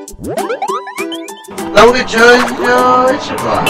നമുക്ക് ചോദിച്ചോദിച്ചു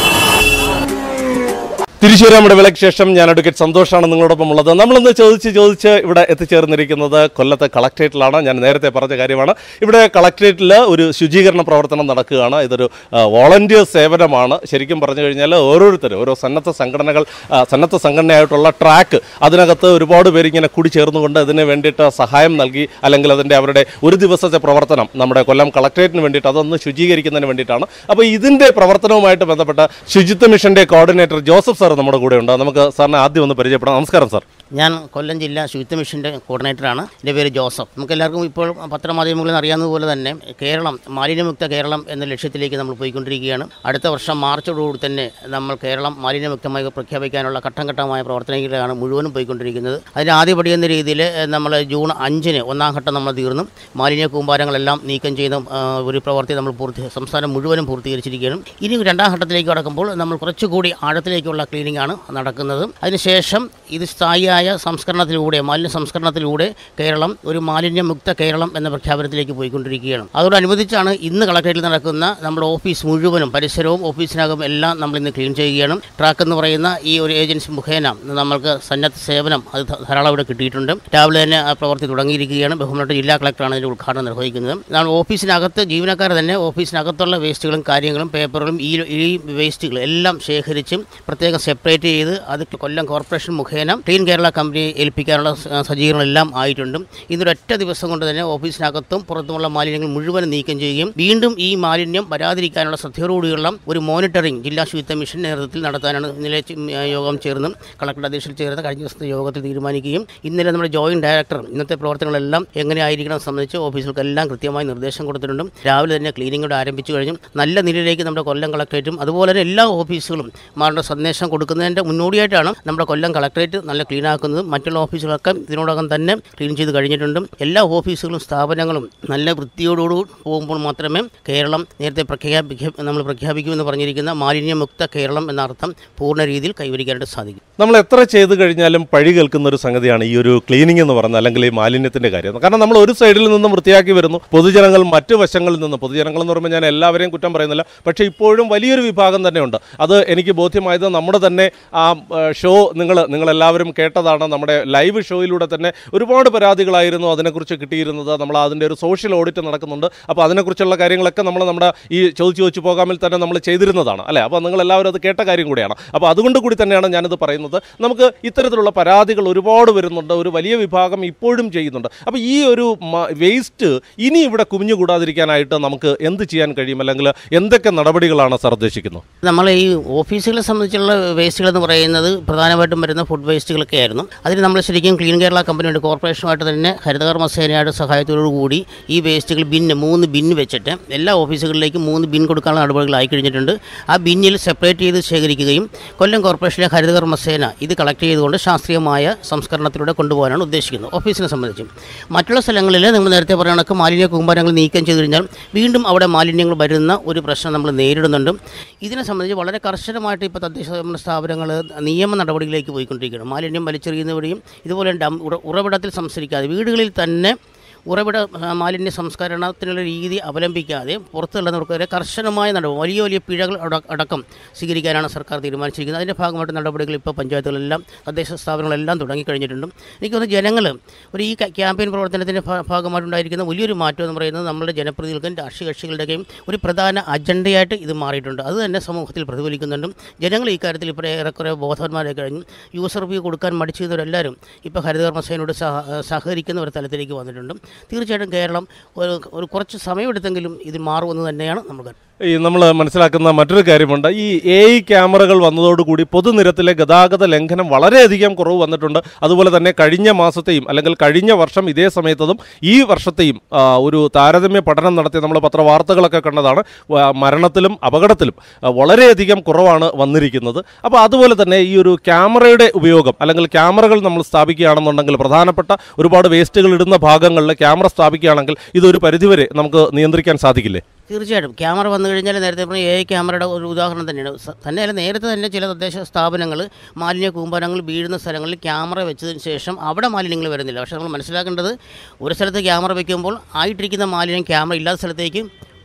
തിരിച്ചു വരാം നമ്മുടെ വിളക്ക് ശേഷം ഞാൻ അഡ്വക്കേറ്റ് സന്തോഷാണ് നിങ്ങളോടൊപ്പം ഉള്ളത് നമ്മളിന്ന് ചോദിച്ച് ചോദിച്ച് ഇവിടെ എത്തിച്ചേർന്നിരിക്കുന്നത് കൊല്ലത്തെ കളക്ട്രേറ്റിലാണ് ഞാൻ നേരത്തെ പറഞ്ഞ കാര്യമാണ് ഇവിടെ കളക്ട്രേറ്റിൽ ഒരു ശുചീകരണ പ്രവർത്തനം നടക്കുകയാണ് ഇതൊരു വോളണ്ടിയർ സേവനമാണ് ശരിക്കും പറഞ്ഞു കഴിഞ്ഞാൽ ഓരോരുത്തരും ഓരോ സന്നദ്ധ സംഘടനകൾ ആ, സന്നദ്ധ സംഘടനയായിട്ടുള്ള ട്രാക്ക് അതിനകത്ത് ഒരുപാട് പേര് ഇങ്ങനെ കൂടി ചേർന്നുകൊണ്ട് അതിന് വേണ്ടിയിട്ട് സഹായം നൽകി അല്ലെങ്കിൽ അതിൻ്റെ അവരുടെ ഒരു ദിവസത്തെ പ്രവർത്തനം നമ്മുടെ കൊല്ലം കളക്ട്രേറ്റിന് വേണ്ടിയിട്ട് അതൊന്ന് ശുചീകരിക്കുന്നതിന് വേണ്ടിയിട്ടാണ് അപ്പോൾ ഇതിൻ്റെ പ്രവർത്തനവുമായിട്ട് ബന്ധപ്പെട്ട ശുചിത്വ മിഷൻ്റെ കോർഡിനേറ്റർ ജോസഫ് സാർ നമ്മുടെ കൂടെ ഉണ്ട് നമുക്ക് സാറിനെ ആദ്യം ഒന്ന് പരിചയപ്പെടാം നമസ്കാരം സാർ ഞാൻ കൊല്ലം ജില്ലാ ശുചിത്വ മിഷൻ്റെ കോർഡിനേറ്ററാണ് എൻ്റെ പേര് ജോസഫ് നമുക്ക് എല്ലാവർക്കും ഇപ്പോൾ പത്രമാധ്യമങ്ങളിൽ നിന്ന് അറിയാവുന്നതുപോലെ തന്നെ കേരളം മാലിന്യമുക്ത കേരളം എന്ന ലക്ഷ്യത്തിലേക്ക് നമ്മൾ പോയിക്കൊണ്ടിരിക്കുകയാണ് അടുത്ത വർഷം മാർച്ചോടുകൂടി തന്നെ നമ്മൾ കേരളം മാലിന്യമുക്തമായി പ്രഖ്യാപിക്കാനുള്ള ഘട്ടം ഘട്ടമായ പ്രവർത്തനങ്ങളിലാണ് മുഴുവനും പോയിക്കൊണ്ടിരിക്കുന്നത് അതിന് ആദ്യപടി എന്ന രീതിയിൽ നമ്മൾ ജൂൺ അഞ്ചിന് ഒന്നാം ഘട്ടം നമ്മൾ തീർന്നു മാലിന്യ കൂമ്പാരങ്ങളെല്ലാം നീക്കം ചെയ്യുന്ന ആ, ഒരു പ്രവൃത്തി നമ്മൾ പൂർത്തി സംസ്ഥാനം മുഴുവനും പൂർത്തീകരിച്ചിരിക്കുകയാണ് ഇനി രണ്ടാം ഘട്ടത്തിലേക്ക് കടക്കുമ്പോൾ നമ്മൾ കുറച്ചുകൂടി ആഴത്തിലേക്കുള്ള ക്ലീനിങ് ആണ് നടക്കുന്നത് അതിനുശേഷം ഇത് സ്ഥായിയായ സംസ്കരണത്തിലൂടെ മാലിന്യ സംസ്കരണത്തിലൂടെ കേരളം ഒരു മാലിന്യമുക്ത കേരളം എന്ന പ്രഖ്യാപനത്തിലേക്ക് പോയിക്കൊണ്ടിരിക്കുകയാണ് അതോടനുബന്ധിച്ചാണ് ഇന്ന് കളക്ടറേറ്റിൽ നടക്കുന്ന നമ്മുടെ ഓഫീസ് മുഴുവനും പരിസരവും ഓഫീസിനകം എല്ലാം നമ്മൾ ഇന്ന് ക്ലീൻ ചെയ്യുകയാണ് ട്രാക്ക് എന്ന് പറയുന്ന ഈ ഒരു ഏജൻസി മുഖേന നമ്മൾക്ക് സന്നദ്ധ സേവനം അത് ധ- ധാരാളം ഇവിടെ കിട്ടിയിട്ടുണ്ട് രാവിലെ തന്നെ ആ പ്രവൃത്തി തുടങ്ങിയിരിക്കുകയാണ് ബഹുമാനപ്പെട്ട ജില്ലാ കളക്ടറാണ് ഇതിൻ്റെ ഉദ്ഘാടനം നിർവഹിക്കുന്നത് നമ്മൾ ഓഫീസിനകത്ത് ജീവനക്കാർ തന്നെ ഓഫീസിനകത്തുള്ള വേസ്റ്റുകളും കാര്യങ്ങളും പേപ്പറുകളും ഈ ഈ വേസ്റ്റുകൾ എല്ലാം ശേഖരിച്ചും പ്രത്യേകം സെപ്പറേറ്റ് ചെയ്ത് അത് കൊല്ലം കോർപ്പറേഷൻ മുഖേന ക്ലീൻ കേരള കമ്പനി ഏൽപ്പിക്കാനുള്ള സ- സജ്ജീകരണങ്ങളെല്ലാം ആയിട്ടുണ്ട് ഇന്നൊരൊറ്റ ദിവസം കൊണ്ട് തന്നെ ഓഫീസിനകത്തും പുറത്തുമുള്ള മാലിന്യങ്ങൾ മുഴുവൻ നീക്കം ചെയ്യുകയും വീണ്ടും ഈ മാലിന്യം വരാതിരിക്കാനുള്ള ശ്രദ്ധയോടുകൂടിയുള്ള ഒരു മോണിറ്ററിംഗ് ജില്ലാ ശുചിത്വ മിഷൻ നേതൃത്വത്തിൽ നടത്താനാണ് ഇന്നലെ ചി- യോഗം ചേർന്ന് കളക്ടർ അധ്യക്ഷയിൽ ചേർന്ന് കഴിഞ്ഞ ദിവസത്തെ യോഗത്തിൽ തീരുമാനിക്കുകയും ഇന്നലെ നമ്മുടെ ജോയിന്റ് ഡയറക്ടർ ഇന്നത്തെ പ്രവർത്തനങ്ങളെല്ലാം എങ്ങനെ ആയിരിക്കണം സംബന്ധിച്ച് ഓഫീസുകൾക്കെല്ലാം കൃത്യമായി നിർദ്ദേശം കൊടുത്തിട്ടുണ്ട് രാവിലെ തന്നെ ക്ലീനിംഗ് കൂടെ ആരംഭിച്ചു കഴിഞ്ഞു നല്ല നിലയിലേക്ക് നമ്മുടെ കൊല്ലം കളക്ടറേറ്റും അതുപോലെ തന്നെ എല്ലാ ഓഫീസുകളും മാറുന്ന സന്ദേശം കൊടുക്കുന്നതിൻ്റെ മുന്നോടിയായിട്ടാണ് നമ്മുടെ കൊല്ലം കളക്ടറേറ്റ് നല്ല ക്ലീൻ ആക്കുന്നതും മറ്റുള്ള ഓഫീസുകളൊക്കെ ഇതിനോടകം തന്നെ ക്ലീൻ ചെയ്ത് കഴിഞ്ഞിട്ടുണ്ട് എല്ലാ ഓഫീസുകളും സ്ഥാപനങ്ങളും നല്ല വൃത്തിയോടുകൂടി പോകുമ്പോൾ മാത്രമേ കേരളം നേരത്തെ പ്രഖ്യാപിക്ക നമ്മൾ പ്രഖ്യാപിക്കുമെന്ന് പറഞ്ഞിരിക്കുന്ന മാലിന്യമുക്ത കേരളം എന്ന അർത്ഥം പൂർണ്ണ രീതിയിൽ കൈവരിക്കാനായിട്ട് സാധിക്കും നമ്മൾ എത്ര ചെയ്ത് കഴിഞ്ഞാലും പഴി കേൾക്കുന്ന ഒരു സംഗതിയാണ് ഈ ഒരു ക്ലീനിങ് എന്ന് പറയുന്നത് അല്ലെങ്കിൽ ഈ മാലിന്യത്തിന്റെ കാര്യം കാരണം നമ്മൾ ഒരു സൈഡിൽ നിന്നും വൃത്തിയാക്കി വരുന്നു പൊതുജനങ്ങൾ മറ്റു വശങ്ങളിൽ നിന്ന് പൊതുജനങ്ങൾ എന്ന് പറയുമ്പോൾ ഞാൻ എല്ലാവരെയും കുറ്റം പറയുന്നില്ല പക്ഷേ ഇപ്പോഴും വലിയൊരു വിഭാഗം തന്നെയുണ്ട് അത് എനിക്ക് ബോധ്യമായത് നമ്മുടെ തന്നെ ആ ഏഹ്, ഷോ നിങ്ങൾ നിങ്ങളെല്ലാവരും കേട്ടതാണ് നമ്മുടെ ലൈവ് ഷോയിലൂടെ തന്നെ ഒരുപാട് പരാതികളായിരുന്നു അതിനെക്കുറിച്ച് കിട്ടിയിരുന്നത് നമ്മൾ അതിൻ്റെ ഒരു സോഷ്യൽ ഓഡിറ്റ് നടക്കുന്നുണ്ട് അപ്പോൾ അതിനെക്കുറിച്ചുള്ള കാര്യങ്ങളൊക്കെ നമ്മൾ നമ്മുടെ ഈ ചോദിച്ചു ചോദിച്ചു പോകാമിൽ തന്നെ നമ്മൾ ചെയ്തിരുന്നതാണ് അല്ലേ അപ്പോൾ നിങ്ങൾ എല്ലാവരും അത് കേട്ട കാര്യം കൂടിയാണ് അപ്പോൾ അതുകൊണ്ട് കൂടി തന്നെയാണ് ഞാനിത് പറയുന്നത് നമുക്ക് ഇത്തരത്തിലുള്ള പരാതികൾ ഒരുപാട് വരുന്നുണ്ട് ഒരു വലിയ വിഭാഗം ഇപ്പോഴും ചെയ്യുന്നുണ്ട് അപ്പോൾ ഈ ഒരു വേസ്റ്റ് ഇനി ഇവിടെ കുമിഞ്ഞുകൂടാതിരിക്കാനായിട്ട് നമുക്ക് എന്ത് ചെയ്യാൻ കഴിയും അല്ലെങ്കിൽ എന്തൊക്കെ നടപടികളാണ് സാർ ഉദ്ദേശിക്കുന്നത് നമ്മൾ ഈ ഓഫീസുകളെ സംബന്ധിച്ചുള്ള വേസ്റ്റുകൾ എന്ന് പറയുന്നത് പ്രധാനമായിട്ടും വരുന്ന ഫുഡ് വേസ്റ്റുകളൊക്കെ ആയിരുന്നു അതിന് നമ്മൾ ശരിക്കും ക്ലീൻ കേരള കമ്പനിയുടെ കോർപ്പറേഷനുമായിട്ട് തന്നെ ഹരിതകർമ്മ സേനയുടെ സഹായത്തോടു കൂടി ഈ വേസ്റ്റുകൾ ബിന്ന് മൂന്ന് ബിന്ന് വെച്ചിട്ട് എല്ലാ ഓഫീസുകളിലേക്കും മൂന്ന് ബിൻ കൊടുക്കാനുള്ള നടപടികളായി കഴിഞ്ഞിട്ടുണ്ട് ആ ബിന്നിൽ സെപ്പറേറ്റ് ചെയ്ത് ശേഖരിക്കുകയും കൊല്ലം കോർപ്പറേഷനിലെ ഹരിതകർമ്മ സേന ഇത് കളക്ട് ചെയ്തുകൊണ്ട് ശാസ്ത്രീയമായ സംസ്കരണത്തിലൂടെ കൊണ്ടുപോകാനാണ് ഉദ്ദേശിക്കുന്നത് ഓഫീസിനെ സംബന്ധിച്ചും മറ്റുള്ള സ്ഥലങ്ങളിൽ നമ്മൾ നേരത്തെ പറയുന്ന കണക്ക് മാലിന്യ കൂമ്പാരങ്ങൾ നീക്കം ചെയ്തു കഴിഞ്ഞാൽ വീണ്ടും അവിടെ മാലിന്യങ്ങൾ വരുന്ന ഒരു പ്രശ്നം നമ്മൾ നേരിടുന്നുണ്ട് ഇതിനെ സംബന്ധിച്ച് വളരെ കർശനമായിട്ട് ഇപ്പോൾ തദ്ദേശ സ്വയംഭരണ സ്ഥാപനങ്ങൾ നിയമ നടപടികളിലേക്ക് പോയിക്കൊണ്ടിരിക്കുകയാണ് മാലിന്യം വലിച്ചെറിയുന്നവരെയും ഇതുപോലെ ഡം ഉറ- ഉറവിടത്തിൽ സംസ്കരിക്കാതെ വീടുകളിൽ തന്നെ ഉറവിട ആ, മാലിന്യ സംസ്കരണത്തിനുള്ള രീതി അവലംബിക്കാതെ പുറത്തുള്ളവർക്കെതിരെ കർശനമായ നടപടി വലിയ വലിയ പിഴകൾ അട- അടക്കം സ്വീകരിക്കാനാണ് സർക്കാർ തീരുമാനിച്ചിരിക്കുന്നത് അതിൻ്റെ ഭാഗമായിട്ട് നടപടികൾ ഇപ്പോൾ പഞ്ചായത്തുകളെല്ലാം തദ്ദേശ സ്ഥാപനങ്ങളെല്ലാം തുടങ്ങിക്കഴിഞ്ഞിട്ടുണ്ട് എനിക്ക് തോന്നുന്നു ജനങ്ങൾ ഒരു ഈ ക- ക്യാമ്പയിൻ പ്രവർത്തനത്തിൻ്റെ ഭാ- ഭാഗമായിട്ടുണ്ടായിരിക്കുന്ന വലിയൊരു മാറ്റം എന്ന് പറയുന്നത് നമ്മുടെ ജനപ്രതിനിധികൾക്കും രാഷ്ട്രീയ കക്ഷികളുടെയും ഒരു പ്രധാന അജണ്ടയായിട്ട് ഇത് മാറിയിട്ടുണ്ട് അത് തന്നെ സമൂഹത്തിൽ പ്രതിഫലിക്കുന്നുണ്ട് ജനങ്ങൾ ഈ കാര്യത്തിൽ ഇപ്പോൾ ഏറെക്കുറെ ബോധവാന്മാരെ കഴിഞ്ഞു യൂസർ റിവ്യൂ കൊടുക്കാൻ മടിച്ചവരെല്ലാവരും ഇപ്പോൾ ഹരിതകർമ്മസേനയോട് സഹ സഹകരിക്കുന്ന ഒരു തലത്തിലേക്ക് വന്നിട്ടുണ്ട് തീർച്ചയായിട്ടും കേരളം ഒരു ഒരു കുറച്ച് സമയമെടുത്തെങ്കിലും ഇത് മാറുമെന്ന് തന്നെയാണ് നമുക്ക് ഈ നമ്മൾ മനസ്സിലാക്കുന്ന മറ്റൊരു കാര്യമുണ്ട് ഈ എ ഐ ക്യാമറകൾ വന്നതോടുകൂടി പൊതുനിരത്തിലെ ഗതാഗത ലംഘനം വളരെയധികം കുറവ് വന്നിട്ടുണ്ട് അതുപോലെ തന്നെ കഴിഞ്ഞ മാസത്തെയും അല്ലെങ്കിൽ കഴിഞ്ഞ വർഷം ഇതേ സമയത്തതും ഈ വർഷത്തെയും ആ, ഒരു താരതമ്യ പഠനം നടത്തി നമ്മൾ പത്രവാർത്തകളൊക്കെ കണ്ടതാണ് വ- മരണത്തിലും അപകടത്തിലും ആ, വളരെയധികം കുറവാണ് വന്നിരിക്കുന്നത് അപ്പോൾ അതുപോലെ തന്നെ ഈ ഒരു ക്യാമറയുടെ ഉപയോഗം അല്ലെങ്കിൽ ക്യാമറകൾ നമ്മൾ സ്ഥാപിക്കുകയാണെന്നുണ്ടെങ്കിൽ പ്രധാനപ്പെട്ട ഒരുപാട് വേസ്റ്റുകൾ ഇടുന്ന ഭാഗങ്ങളിൽ ക്യാമറ സ്ഥാപിക്കുകയാണെങ്കിൽ ഇതൊരു പരിധിവരെ നമുക്ക് നിയന്ത്രിക്കാൻ സാധിക്കില്ലേ തീർച്ചയായിട്ടും ക്യാമറ വന്നു കഴിഞ്ഞാൽ നേരത്തെ പറഞ്ഞ എ ഐ ക്യാമറയുടെ ഒരു ഉദാഹരണം തന്നെയാണ് സ- തന്നെയല്ല നേരത്തെ തന്നെ ചില തദ്ദേശ സ്ഥാപനങ്ങൾ മാലിന്യ കൂമ്പാരങ്ങൾ വീഴുന്ന സ്ഥലങ്ങളിൽ ക്യാമറ വെച്ചതിന് ശേഷം അവിടെ മാലിന്യങ്ങൾ വരുന്നില്ല പക്ഷേ നമ്മൾ മനസ്സിലാക്കേണ്ടത് ഒരു സ്ഥലത്ത് ക്യാമറ വയ്ക്കുമ്പോൾ ആയിട്ടിരിക്കുന്ന മാലിന്യം ക്യാമറ ഇല്ലാത്ത സ്ഥലത്തേക്ക്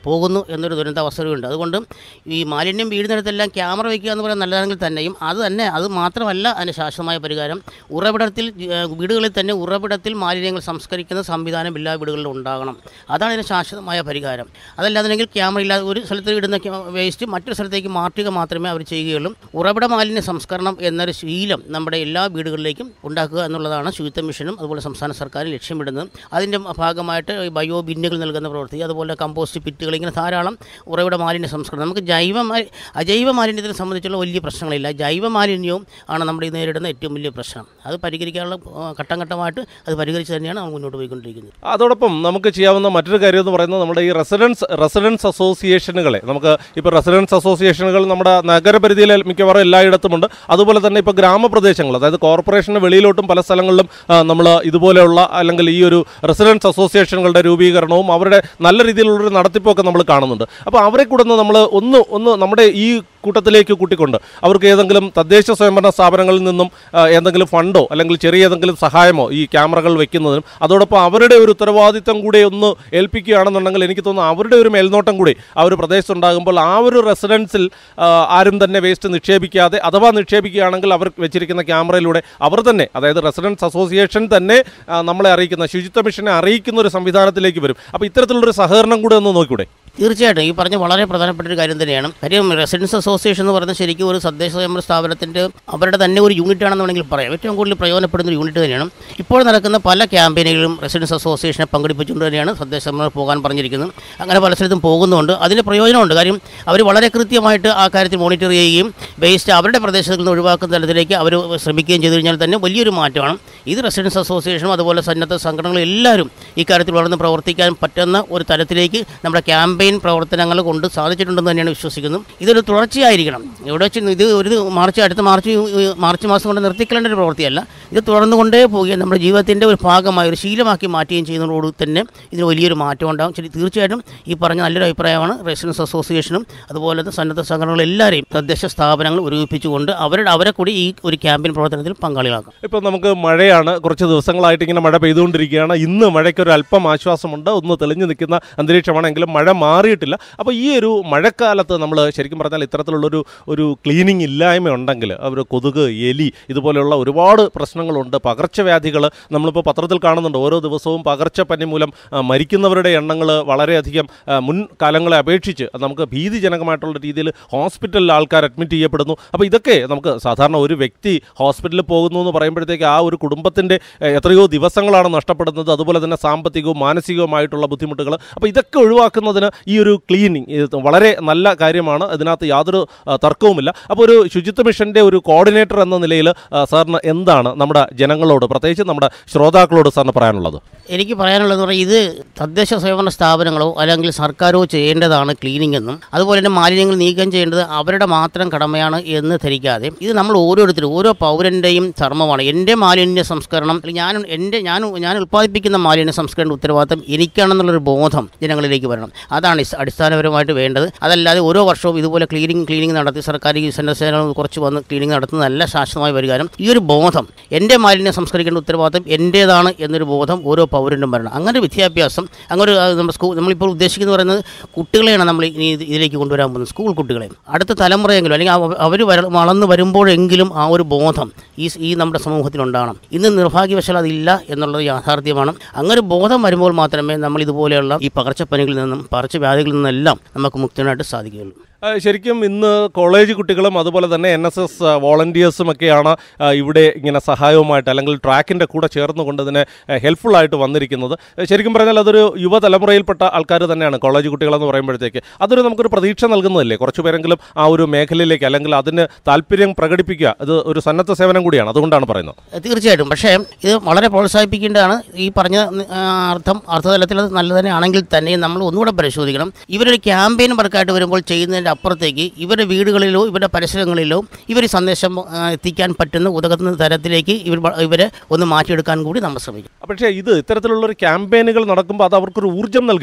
പോകുന്നു എന്നൊരു ദുരന്താവസ്ഥയുണ്ട് അതുകൊണ്ട് ഈ മാലിന്യം വീഴുന്നിടത്തെല്ലാം ക്യാമറ വയ്ക്കുക എന്ന് പറയുന്നത് നല്ലതാണെങ്കിൽ തന്നെയും അത് തന്നെ അത് മാത്രമല്ല അതിന് ശാശ്വതമായ പരിഹാരം ഉറവിടത്തിൽ ഏഹ്, വീടുകളിൽ തന്നെ ഉറവിടത്തിൽ മാലിന്യങ്ങൾ സംസ്കരിക്കുന്ന സംവിധാനം എല്ലാ വീടുകളിലും ഉണ്ടാകണം അതാണ് ഇതിന് ശാശ്വതമായ പരിഹാരം അതല്ലാതെങ്കിൽ ക്യാമറ ഇല്ലാതെ ഒരു സ്ഥലത്ത് ഇടുന്ന വേസ്റ്റ് മറ്റൊരു സ്ഥലത്തേക്ക് മാറ്റുക മാത്രമേ അവർ ചെയ്യുകയുള്ളൂ ഉറവിട മാലിന്യ സംസ്കരണം എന്നൊരു ശീലം നമ്മുടെ എല്ലാ വീടുകളിലേക്കും ഉണ്ടാക്കുക എന്നുള്ളതാണ് ശുചിത്വ മിഷനും അതുപോലെ സംസ്ഥാന സർക്കാരും ലക്ഷ്യമിടുന്നത് അതിൻ്റെ ഭാഗമായിട്ട് ഈ ബയോ ബിന്നുകൾ നൽകുന്ന പ്രവൃത്തി അതുപോലെ കമ്പോസ്റ്റ് പിറ്റുകൾ ഇങ്ങനെ ധാരാളം ഉറവിട മാലിന്യ സംസ്കരണം നമുക്ക് ജൈവ മാ- അജൈവ മാലിന്യത്തിനെ സംബന്ധിച്ചുള്ള വലിയ പ്രശ്നങ്ങളില്ല ജൈവ മാലിന്യവും ആണ് നമ്മുടെ ഈ നേരിടുന്ന ഏറ്റവും വലിയ പ്രശ്നം അത് പരിഹരിക്കാനുള്ള ആ, ഘട്ടം ഘട്ടമായിട്ട് അത് പരിഹരിച്ച് തന്നെയാണ് നമ്മൾ മുന്നോട്ട് പോയിക്കൊണ്ടിരിക്കുന്നത് അതോടൊപ്പം നമുക്ക് ചെയ്യാവുന്ന മറ്റൊരു കാര്യം എന്ന് പറയുന്നത് നമ്മുടെ ഈ റെസിഡൻസ് റെസിഡൻസ് അസോസിയേഷനുകളെ നമുക്ക് ഇപ്പോൾ റെസിഡൻസ് അസോസിയേഷനുകൾ നമ്മുടെ നഗരപരിധിയിൽ മിക്കവാറും എല്ലായിടത്തുമുണ്ട് അതുപോലെ തന്നെ ഇപ്പോൾ ഗ്രാമപ്രദേശങ്ങൾ അതായത് കോർപ്പറേഷന് വെളിയിലോട്ടും പല സ്ഥലങ്ങളിലും നമ്മൾ ഇതുപോലെയുള്ള അല്ലെങ്കിൽ ഈ ഒരു റെസിഡൻസ് അസോസിയേഷനുകളുടെ രൂപീകരണവും അവരുടെ നല്ല രീതിയിലുള്ളൊരു നടത്തിപ്പൊക്കെ നമ്മൾ കാണുന്നുണ്ട് അപ്പോൾ അവരെ കൂടെ ഒന്ന് നമ്മൾ ഒന്ന് ഒന്ന് നമ്മുടെ ഈ കൂട്ടത്തിലേക്ക് കൂട്ടിക്കൊണ്ട് അവർക്ക് ഏതെങ്കിലും തദ്ദേശ സ്വയംഭരണ സ്ഥാപനങ്ങളിൽ നിന്നും ആ, എന്തെങ്കിലും ഫണ്ടോ അല്ലെങ്കിൽ ചെറിയ ഏതെങ്കിലും സഹായമോ ഈ ക്യാമറകൾ വെക്കുന്നതിനും അതോടൊപ്പം അവരുടെ ഒരു ഉത്തരവാദിത്തം കൂടെ ഒന്ന് ഏൽപ്പിക്കുകയാണെന്നുണ്ടെങ്കിൽ എനിക്ക് തോന്നുന്നു അവരുടെ ഒരു മേൽനോട്ടം കൂടി ആ ഒരു പ്രദേശത്തുണ്ടാകുമ്പോൾ ആ ഒരു റെസിഡൻസിൽ ആ, ആരും തന്നെ വേസ്റ്റ് നിക്ഷേപിക്കാതെ അഥവാ നിക്ഷേപിക്കുകയാണെങ്കിൽ അവർ വെച്ചിരിക്കുന്ന ക്യാമറയിലൂടെ അവർ തന്നെ അതായത് റെസിഡൻസ് അസോസിയേഷൻ തന്നെ ആ, നമ്മളെ അറിയിക്കുന്ന ശുചിത്വ മിഷനെ അറിയിക്കുന്ന ഒരു സംവിധാനത്തിലേക്ക് വരും അപ്പോൾ ഇത്തരത്തിലുള്ളൊരു സഹകരണം കൂടെ ഒന്ന് നോക്കിക്കൂടെ തീർച്ചയായിട്ടും ഈ പറഞ്ഞ വളരെ പ്രധാനപ്പെട്ട ഒരു കാര്യം തന്നെയാണ് കാര്യം റെസിഡൻസ് അസോസിയേഷൻ എന്ന് പറയുന്നത് ശരിക്കും ഒരു തദ്ദേശ സ്വയംഭരണ സ്ഥാപനത്തിൻ്റെ അവരുടെ തന്നെ ഒരു യൂണിറ്റ് ആണെന്ന് വേണമെങ്കിൽ പറയാം ഏറ്റവും കൂടുതൽ പ്രയോജനപ്പെടുന്ന ഒരു യൂണിറ്റ് തന്നെയാണ് ഇപ്പോൾ നടക്കുന്ന പല ക്യാമ്പയിനുകളും റെസിഡൻസ് അസോസിയേഷനെ പങ്കെടുപ്പിച്ചുകൊണ്ട് തന്നെയാണ് തദ്ദേശ സ്വയംഭരണം പോകാൻ പറഞ്ഞിരിക്കുന്നത് അങ്ങനെ പല സ്ഥലത്തും പോകുന്നുണ്ട് അതിന് പ്രയോജനമുണ്ട് കാര്യം അവർ വളരെ കൃത്യമായിട്ട് ആ കാര്യത്തിൽ മോണിറ്റർ ചെയ്യുകയും വേസ്റ്റ് അവരുടെ പ്രദേശത്തിൽ നിന്ന് ഒഴിവാക്കുന്ന തലത്തിലേക്ക് അവർ ശ്രമിക്കുകയും ചെയ്തു കഴിഞ്ഞാൽ തന്നെ വലിയൊരു മാറ്റമാണ് ഇത് റെസിഡൻസ് അസോസിയേഷനും അതുപോലെ സന്നദ്ധ സംഘടനകളും എല്ലാവരും ഇക്കാര്യത്തിൽ വളർന്ന് പ്രവർത്തിക്കാൻ പറ്റുന്ന ഒരു തലത്തിലേക്ക് നമ്മുടെ ക്യാമ്പയിൻ പ്രവർത്തനങ്ങൾ കൊണ്ട് സാധിച്ചിട്ടുണ്ടെന്ന് തന്നെയാണ് വിശ്വസിക്കുന്നത് ഇതൊരു തുടർച്ചയായിരിക്കണം ഇവിടെ വെച്ച് ഇത് ഒരു മാർച്ച് അടുത്ത മാർച്ച് ഈ മാർച്ച് മാസം കൊണ്ട് നിർത്തിക്കളേണ്ട ഒരു പ്രവൃത്തിയല്ല ഇത് തുടർന്നുകൊണ്ടേ പോവുകയും നമ്മുടെ ജീവിതത്തിൻ്റെ ഒരു ഭാഗമായി ഒരു ശീലമാക്കി മാറ്റുകയും ചെയ്യുന്നതോട് തന്നെ ഇതിന് വലിയൊരു മാറ്റം ഉണ്ടാകും ശരി തീർച്ചയായിട്ടും ഈ പറഞ്ഞ നല്ലൊരു അഭിപ്രായമാണ് റെസിഡൻസ് അസോസിയേഷനും അതുപോലെ തന്നെ സന്നദ്ധ സംഘടനകൾ എല്ലാവരെയും തദ്ദേശ സ്ഥാപനങ്ങൾ ഒരുമിപ്പിച്ചുകൊണ്ട് അവരുടെ അവരെ കൂടി ഈ ഒരു ക്യാമ്പയിൻ പ്രവർത്തനത്തിൽ പങ്കാളികളാക്കാം ഇപ്പോൾ നമുക്ക് മഴയാണ് കുറച്ച് ദിവസങ്ങളായിട്ട് ഇങ്ങനെ മഴ പെയ്തുകൊണ്ടിരിക്കുകയാണ് ഇന്ന് മഴയ്ക്ക് ഒരു അല്പം ആശ്വാസമുണ്ട് ഒന്ന് തെളിഞ്ഞു നിൽക്കുന്ന അന്തരീക്ഷമാണെങ്കിലും മഴ മാറിയിട്ടില്ല അപ്പോൾ ഈ ഒരു മഴക്കാലത്ത് നമ്മൾ ശരിക്കും പറഞ്ഞാൽ ഇത്തരത്തിലുള്ളൊരു ഒരു ക്ലീനിങ് ഇല്ലായ്മ ഉണ്ടെങ്കിൽ അവർ കൊതുക് എലി ഇതുപോലെയുള്ള ഒരുപാട് പ്രശ്നങ്ങളുണ്ട് പകർച്ചവ്യാധികൾ നമ്മളിപ്പോൾ പത്രത്തിൽ കാണുന്നുണ്ട് ഓരോ ദിവസവും പകർച്ചപ്പനി മൂലം ആ, മരിക്കുന്നവരുടെ എണ്ണങ്ങൾ വളരെയധികം ആ, മുൻ കാലങ്ങളെ അപേക്ഷിച്ച് നമുക്ക് ഭീതിജനകമായിട്ടുള്ള രീതിയിൽ ഹോസ്പിറ്റലിൽ ആൾക്കാർ അഡ്മിറ്റ് ചെയ്യപ്പെടുന്നു അപ്പോൾ ഇതൊക്കെ നമുക്ക് സാധാരണ ഒരു വ്യക്തി ഹോസ്പിറ്റലിൽ പോകുന്നു എന്ന് പറയുമ്പോഴത്തേക്ക് ആ ഒരു കുടുംബത്തിൻ്റെ എഹ്, എത്രയോ ദിവസങ്ങളാണ് നഷ്ടപ്പെടുന്നത് അതുപോലെ തന്നെ സാമ്പത്തികവും മാനസികവുമായിട്ടുള്ള ബുദ്ധിമുട്ടുകൾ അപ്പോൾ ഇതൊക്കെ ഒഴിവാക്കുന്നതിന് ഈ ഒരു ക്ലീനിങ് ഇത് വളരെ നല്ല കാര്യമാണ് ഇതിനകത്ത് യാതൊരു ആ, തർക്കവുമില്ല അപ്പോൾ ഒരു ശുചിത്വ മിഷൻ്റെ ഒരു കോർഡിനേറ്റർ എന്ന നിലയിൽ ആ, സാറിന് എന്താണ് നമ്മുടെ ജനങ്ങളോട് പ്രത്യേകിച്ച് നമ്മുടെ ശ്രോതാക്കളോട് സാറിന് പറയാനുള്ളത് എനിക്ക് പറയാനുള്ളത് പറഞ്ഞാൽ ഇത് തദ്ദേശ സ്വയംഭരണ സ്ഥാപനങ്ങളോ അല്ലെങ്കിൽ സർക്കാരോ ചെയ്യേണ്ടതാണ് ക്ലീനിംഗ് എന്നും അതുപോലെ തന്നെ മാലിന്യങ്ങൾ നീക്കം ചെയ്യേണ്ടത് അവരുടെ മാത്രം കടമയാണ് എന്ന് ധരിക്കാതെ ഇത് നമ്മൾ ഓരോരുത്തരും ഓരോ പൗരൻ്റെയും ധർമ്മമാണ് എൻ്റെ മാലിന്യ സംസ്കരണം അല്ലെങ്കിൽ ഞാൻ എൻ്റെ ഞാൻ ഞാൻ ഉൽപ്പാദിപ്പിക്കുന്ന മാലിന്യ സംസ്കരണ ഉത്തരവാദിത്തം എനിക്കാണെന്നുള്ളൊരു ബോധം ജനങ്ങളിലേക്ക് വരണം അതാണ് ഇസ് അടിസ്ഥാനപരമായിട്ട് വേണ്ടത് അതല്ലാതെ ഓരോ വർഷവും ഇതുപോലെ ക്ലീനിങ് ക്ലീനിങ് നടത്തി സർക്കാർ ഈ സന്നദ്ധസേനകൾ കുറച്ച് വന്ന് ക്ലീനിങ് നടത്തുന്നതല്ല ശാശ്വതമായ പരിഹാരം ഈ ഒരു ബോധം എൻ്റെ മാലിന്യം സംസ്കരിക്കേണ്ട ഉത്തരവാദിത്തം എൻ്റേതാണ് എന്നൊരു ബോധം ഓരോ പൗരനും വരണം അങ്ങനെ ഒരു വിദ്യാഭ്യാസം അങ്ങനെ ഒരു ആ, നമ്മുടെ സ്കൂൾ നമ്മളിപ്പോൾ ഉദ്ദേശിക്കുന്നത് പറയുന്നത് കുട്ടികളെയാണ് നമ്മൾ ഇനി ഇത് ഇതിലേക്ക് കൊണ്ടുവരാൻ പോകുന്നത് സ്കൂൾ കുട്ടികളെ അടുത്ത തലമുറയെങ്കിലും അല്ലെങ്കിൽ അവർ വര വളർന്നു വരുമ്പോഴെങ്കിലും ആ ഒരു ബോധം ഈ സ് ഈ നമ്മുടെ സമൂഹത്തിലുണ്ടാകണം ഇന്ന് നിർഭാഗ്യവശാൽ അതില്ല എന്നുള്ളത് യാഥാർത്ഥ്യമാണ് അങ്ങനെ ഒരു ബോധം വരുമ്പോൾ മാത്രമേ നമ്മൾ ഇതുപോലെയുള്ള ഈ പകർച്ചപ്പനികളിൽ നിന്നും പകർച്ചവ്യാധികളിൽ നിന്നെല്ലാം നമുക്ക് മുക്തനായിട്ട് സാധിക്കുകയുള്ളൂ ആ, ശരിക്കും ഇന്ന് കോളേജ് കുട്ടികളും അതുപോലെ തന്നെ എൻ എസ് എസ് വോളണ്ടിയേഴ്സും ഒക്കെയാണ് ആ, ഇവിടെ ഇങ്ങനെ സഹായവുമായിട്ട് അല്ലെങ്കിൽ ട്രാക്കിൻ്റെ കൂടെ ചേർന്നുകൊണ്ട് ഇതിനെ ഹെൽപ്ഫുൾ ആയിട്ട് വന്നിരിക്കുന്നത് ആ, ശരിക്കും പറഞ്ഞാൽ അതൊരു യുവതലമുറയിൽപ്പെട്ട ആൾക്കാർ തന്നെയാണ് കോളേജ് കുട്ടികളെന്ന് പറയുമ്പോഴത്തേക്ക് അതൊരു നമുക്കൊരു പ്രതീക്ഷ നൽകുന്നതല്ലേ കുറച്ച് പേരെങ്കിലും ആ ഒരു മേഖലയിലേക്ക് അല്ലെങ്കിൽ അതിന് താല്പര്യം പ്രകടിപ്പിക്കുക ഇത് ഒരു സന്നദ്ധ സേവനം കൂടിയാണ് അതുകൊണ്ടാണ് പറയുന്നത് തീർച്ചയായിട്ടും പക്ഷേ ഇത് വളരെ പ്രോത്സാഹിപ്പിക്കേണ്ടതാണ് ഈ പറഞ്ഞ ആ, അർത്ഥം അർത്ഥതലത്തിൽ അത് നല്ല തന്നെ ആണെങ്കിൽ തന്നെയും നമ്മൾ ഒന്നുകൂടെ പരിശോധിക്കണം ഇവരൊരു ക്യാമ്പയിൻ വർക്കായിട്ട് വരുമ്പോൾ ചെയ്യുന്നതിൻ്റെ അപ്പുറത്തേക്ക് ഇവരുടെ വീടുകളിലോ ഇവരുടെ പരിസരങ്ങളിലോ ഇവർ ഈ സന്ദേശം ആ, എത്തിക്കാൻ പറ്റുന്ന ഉതകുന്ന തരത്തിലേക്ക് ഇവർ ഇവരെ ഒന്ന് മാറ്റിയെടുക്കാൻ കൂടി നമ്മൾ ശ്രമിക്കും പക്ഷേ ഇത് ഇത്തരത്തിലുള്ള ഒരു ക്യാമ്പയിനുകൾ നടക്കുമ്പോൾ അത് അവർക്കൊരു ഊർജ്ജം നൽകില്ലേ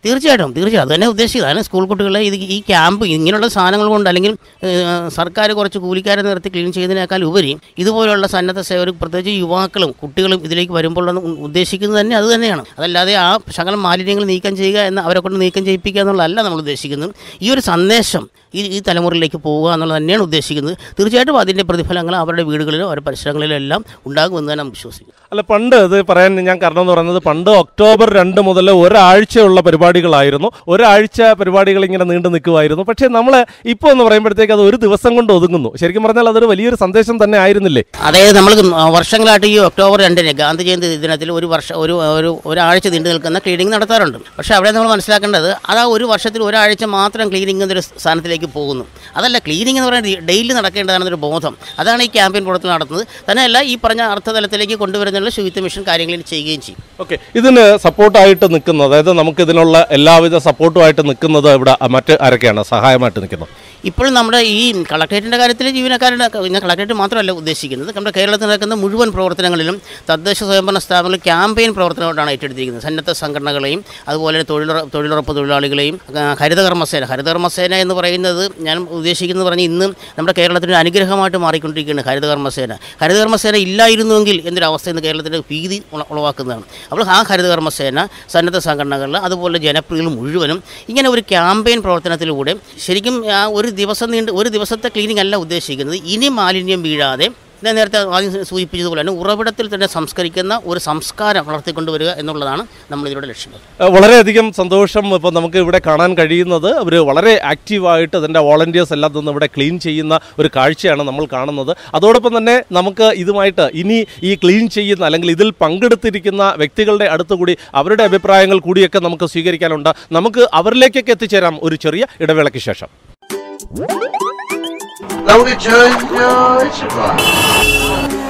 തീർച്ചയായിട്ടും തീർച്ചയായും അത് തന്നെ ഉദ്ദേശിച്ചത് അതാണ് സ്കൂൾ കുട്ടികളെ ഇത് ഈ ക്യാമ്പ് ഇങ്ങനെയുള്ള സാധനങ്ങൾ കൊണ്ട് അല്ലെങ്കിൽ ഏഹ്, സർക്കാർ കുറച്ച് കൂലിക്കാരെ നിർത്തി ക്ലീൻ ചെയ്തതിനേക്കാൾ ഉപരി ഇതുപോലുള്ള സന്നദ്ധ സേവകർ പ്രത്യേകിച്ച് യുവാക്കളും കുട്ടികളും ഇതിലേക്ക് വരുമ്പോൾ ഉ- ഉദ്ദേശിക്കുന്നത് തന്നെ അത് തന്നെയാണ് അതല്ലാതെ ആ ശകലം മാലിന്യങ്ങൾ നീക്കം ചെയ്യുക എന്ന് അവരെ കൊണ്ട് നീക്കം ചെയ്യിപ്പിക്കുക എന്നുള്ളതല്ല നമ്മൾ ഉദ്ദേശിക്കുന്നത് ഈ ഒരു സന്ദേശം ഈ ഈ തലമുറയിലേക്ക് പോവുക എന്നുള്ളത് തന്നെയാണ് ഉദ്ദേശിക്കുന്നത് തീർച്ചയായിട്ടും അതിൻ്റെ പ്രതിഫലങ്ങൾ അവരുടെ വീടുകളിലോ അവരുടെ പരിസരങ്ങളിലോ എല്ലാം ഉണ്ടാകുമെന്ന് തന്നെ നമുക്ക് വിശ്വസിക്കും അല്ല പണ്ട് ഇത് പറയാൻ ഞാൻ കാരണം എന്ന് പറയുന്നത് പണ്ട് ഒക്ടോബർ രണ്ട് മുതൽ ഒരാഴ്ചയുള്ള പരിപാടികളായിരുന്നു ഒരാഴ്ച പരിപാടികൾ ഇങ്ങനെ നീണ്ടു നിൽക്കുമായിരുന്നു പക്ഷേ നമ്മൾ ഇപ്പോൾ എന്ന് പറയുമ്പോഴത്തേക്ക് അത് ഒരു ദിവസം കൊണ്ട് ഒതുങ്ങുന്നു ശരിക്കും പറഞ്ഞാൽ അതൊരു വലിയൊരു സന്ദേശം തന്നെ ആയിരുന്നില്ലേ അതായത് നമ്മൾ വർഷങ്ങളായിട്ട് ഈ ഒക്ടോബർ രണ്ടിന് ഗാന്ധി ജയന്തി ദിനത്തിൽ ഒരു വർഷം ഒരു ഒരു ഒരാഴ്ച നീണ്ടു നിൽക്കുന്ന ക്ലീനിങ് നടത്താറുണ്ട് പക്ഷേ അവിടെ നമ്മൾ മനസ്സിലാക്കേണ്ടത് അത് ആ ഒരു വർഷത്തിൽ ഒരാഴ്ച മാത്രം ക്ലീനിങ് എന്നൊരു സ്ഥാനത്തിലേക്ക് പോകുന്നു അതല്ല ക്ലീനിങ് എന്ന് പറയുന്നത് ഡെയിലി നടക്കേണ്ടതാണെന്നൊരു ബോധം അതാണ് ഈ ക്യാമ്പയിൻ പ്രവർത്തനം നടത്തുന്നത് തന്നെയല്ല ഈ പറഞ്ഞ അർത്ഥതലത്തിലേക്ക് കൊണ്ടുവരുന്നതിനുള്ള ശുചിത്വ മിഷൻ കാര്യങ്ങൾ ചെയ്യുകയും ചെയ്യും ഓക്കെ ഇതിന് സപ്പോർട്ടായിട്ട് നിൽക്കുന്നത് അതായത് നമുക്ക് ഇതിനുള്ള എല്ലാവിധ സപ്പോർട്ടുമായിട്ട് നിൽക്കുന്നത് ഇവിടെ മറ്റ് ആരൊക്കെയാണ് സഹായമായിട്ട് നിൽക്കുന്നത് ഇപ്പോഴും നമ്മുടെ ഈ കളക്ടറേറ്റിൻ്റെ കാര്യത്തിൽ ജീവനക്കാരുടെ ഞാൻ കളക്ടറേറ്റ് മാത്രമല്ല ഉദ്ദേശിക്കുന്നത് നമ്മുടെ കേരളത്തിൽ നടക്കുന്ന മുഴുവൻ പ്രവർത്തനങ്ങളിലും തദ്ദേശ സ്വയംഭരണ സ്ഥാപനങ്ങൾ ക്യാമ്പയിൻ പ്രവർത്തനങ്ങളാണ് ഏറ്റെടുത്തിരിക്കുന്നത് സന്നദ്ധ സംഘടനകളെയും അതുപോലെ തൊഴിലുറ തൊഴിലുറപ്പ് തൊഴിലാളികളെയും ആ, ഹരിതകർമ്മസേന ഹരിതകർമ്മസേന എന്ന് പറയുന്നത് ഞാൻ ഉദ്ദേശിക്കുന്നത് പറഞ്ഞ് ഇന്ന് നമ്മുടെ കേരളത്തിന് ഒരു അനുഗ്രഹമായിട്ട് മാറിക്കൊണ്ടിരിക്കുകയാണ് ഹരിതകർമ്മസേന ഹരിതകർമ്മസേന ഇല്ലായിരുന്നുവെങ്കിൽ എന്നൊരു അവസ്ഥ ഇന്ന് കേരളത്തിൻ്റെ ഭീതി ഉള- ഉളവാക്കുന്നതാണ് അപ്പോൾ ആ ഹരിതകർമ്മസേന സന്നദ്ധ സംഘടനകൾ അതുപോലെ ജനപ്രിയകൾ മുഴുവനും ഇങ്ങനെ ഒരു ക്യാമ്പയിൻ പ്രവർത്തനത്തിലൂടെ ശരിക്കും ആ ഒരു ദിവസം നീണ്ട് ഒരു ദിവസത്തെ ക്ലീനിങ് അല്ല ഉദ്ദേശിക്കുന്നത് ഇനി മാലിന്യം വീഴാതെ ഞാൻ നേരത്തെ ആദ്യം സൂചിപ്പിച്ചതുപോലെ തന്നെ ഉറവിടത്തിൽ തന്നെ സംസ്കരിക്കുന്ന ഒരു സംസ്കാരം വളർത്തിക്കൊണ്ടുവരിക എന്നുള്ളതാണ് നമ്മൾ ഇതിലൂടെ ലക്ഷ്യം ഏഹ് വളരെയധികം സന്തോഷം ഇപ്പോൾ നമുക്ക് ഇവിടെ കാണാൻ കഴിയുന്നത് അവർ വളരെ ആക്റ്റീവായിട്ട് അതിൻ്റെ വോളണ്ടിയേഴ്സ് എല്ലാം നിന്ന് ഇവിടെ ക്ലീൻ ചെയ്യുന്ന ഒരു കാഴ്ചയാണ് നമ്മൾ കാണുന്നത് അതോടൊപ്പം തന്നെ നമുക്ക് ഇതുമായിട്ട് ഇനി ഈ ക്ലീൻ ചെയ്യുന്ന അല്ലെങ്കിൽ ഇതിൽ പങ്കെടുത്തിരിക്കുന്ന വ്യക്തികളുടെ അടുത്തുകൂടി അവരുടെ അഭിപ്രായങ്ങൾ കൂടിയൊക്കെ നമുക്ക് സ്വീകരിക്കാനുണ്ട് നമുക്ക് അവരിലേക്കൊക്കെ എത്തിച്ചേരാം ഒരു ചെറിയ ഇടവേളയ്ക്ക് ശേഷം നമുക്ക് ചോദിച്ചു